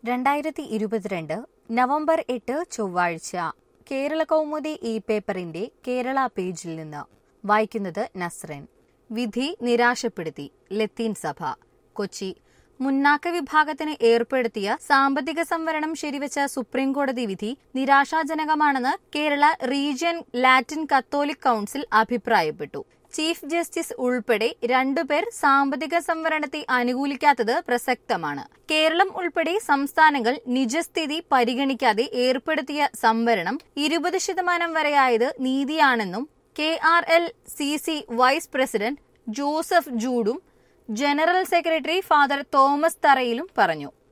രണ്ടായിരത്തി ഇരുപത്തിരണ്ട് നവംബർ എട്ട് ചൊവ്വാഴ്ച കേരള കൗമുദി ഈ പേപ്പറിന്റെ കേരള പേജിൽ നിന്ന് വായിക്കുന്നത് നസ്രൻ വിധി നിരാശപ്പെടുത്തി ലത്തീൻ സഭ കൊച്ചി മുന്നാക്ക വിഭാഗത്തിന് ഏർപ്പെടുത്തിയ സാമ്പത്തിക സംവരണം ശരിവച്ച സുപ്രീംകോടതി വിധി നിരാശാജനകമാണെന്ന് Kerala region Latin catholic council അഭിപ്രായപ്പെട്ടു ചീഫ് ജസ്റ്റിസ് ഉൾപ്പെടെ രണ്ടുപേർ സാമ്പത്തിക സംവരണത്തെ അനുകൂലിക്കാത്തത് പ്രസക്തമാണ് കേരളം ഉൾപ്പെടെ സംസ്ഥാനങ്ങൾ നിജസ്ഥിതി പരിഗണിക്കാതെ ഏർപ്പെടുത്തിയ സംവരണം ഇരുപത് ശതമാനം വരെയായത് നീതിയാണെന്നും K R L C C vice president Joseph ജൂഡും ജനറൽ സെക്രട്ടറി ഫാദർ തോമസ് തറയിലും പറഞ്ഞു